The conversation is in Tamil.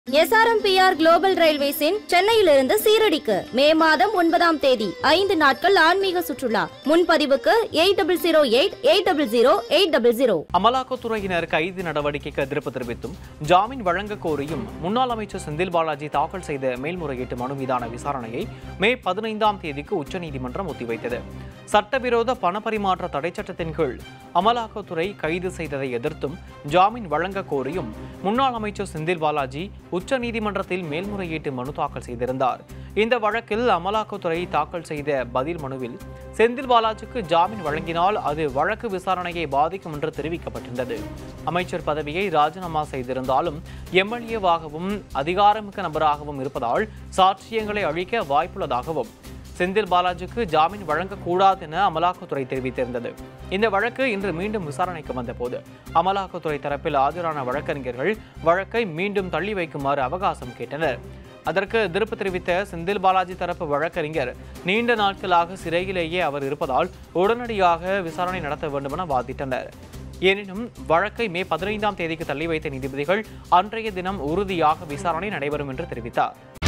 எஸ்ஆர்எம்பிஆர் குளோபல் ரயில்வேஸின் சென்னையிலிருந்து சீரடிக்கு மே மாதம் ஒன்பதாம் தேதி ஐந்து நாட்கள் ஆன்மீக சுற்றுலா முன்பதிவுக்கு eight double zero eight eight double zero eight double zero அமலாக்கத்துறையினர் கைது நடவடிக்கைக்கு எதிர்ப்பு தெரிவித்தும் ஜாமீன் வழங்க கோரியும் முன்னாள் அமைச்சர் செந்தில் பாலாஜி தாக்கல் செய்த மேல்முறையீட்டு மனு மீதான விசாரணையை மே பதினைந்தாம் தேதிக்கு உச்சநீதிமன்றம் ஒத்திவைத்தது சட்டவிரோத பணப்பரிமாற்ற தடைச்சட்டத்தின் கீழ் அமலாக்கத்துறை கைது செய்ததை எதிர்த்தும் ஜாமீன் வழங்க கோரியும் முன்னாள் அமைச்சர் செந்தில் பாலாஜி உச்சநீதிமன்றத்தில் மேல்முறையீட்டு மனு தாக்கல் செய்திருந்தார் இந்த வழக்கில் அமலாக்கத்துறை தாக்கல் செய்த பதில் மனுவில் செந்தில் பாலாஜிக்கு ஜாமீன் வழங்கினால் அது வழக்கு விசாரணையை பாதிக்கும் என்று தெரிவிக்கப்பட்டிருந்தது அமைச்சர் பதவியை ராஜினாமா செய்திருந்தாலும் எம்எல்ஏவாகவும் அதிகாரமிக்க நபராகவும் இருப்பதால் சாட்சியங்களை அழிக்க வாய்ப்புள்ளதாகவும் செந்தில் பாலாஜிக்கு ஜாமீன் வழங்கக்கூடாது என அமலாக்கத்துறை தெரிவித்திருந்தது இந்த வழக்கு இன்று மீண்டும் விசாரணைக்கு வந்தபோது அமலாக்கத்துறை தரப்பில் ஆஜரான வழக்கறிஞர்கள் வழக்கை மீண்டும் தள்ளி வைக்குமாறு அவகாசம் கேட்டனர் அதற்கு எதிர்ப்பு தெரிவித்த செந்தில் பாலாஜி தரப்பு வழக்கறிஞர் நீண்ட நாட்களாக சிறையிலேயே அவர் இருப்பதால் உடனடியாக விசாரணை நடத்த வேண்டுமென வாதிட்டனர் எனினும் வழக்கை மே பதினைந்தாம் தேதிக்கு தள்ளி வைத்த நீதிபதிகள் அன்றைய தினம் உறுதியாக விசாரணை நடைபெறும் என்று தெரிவித்தார்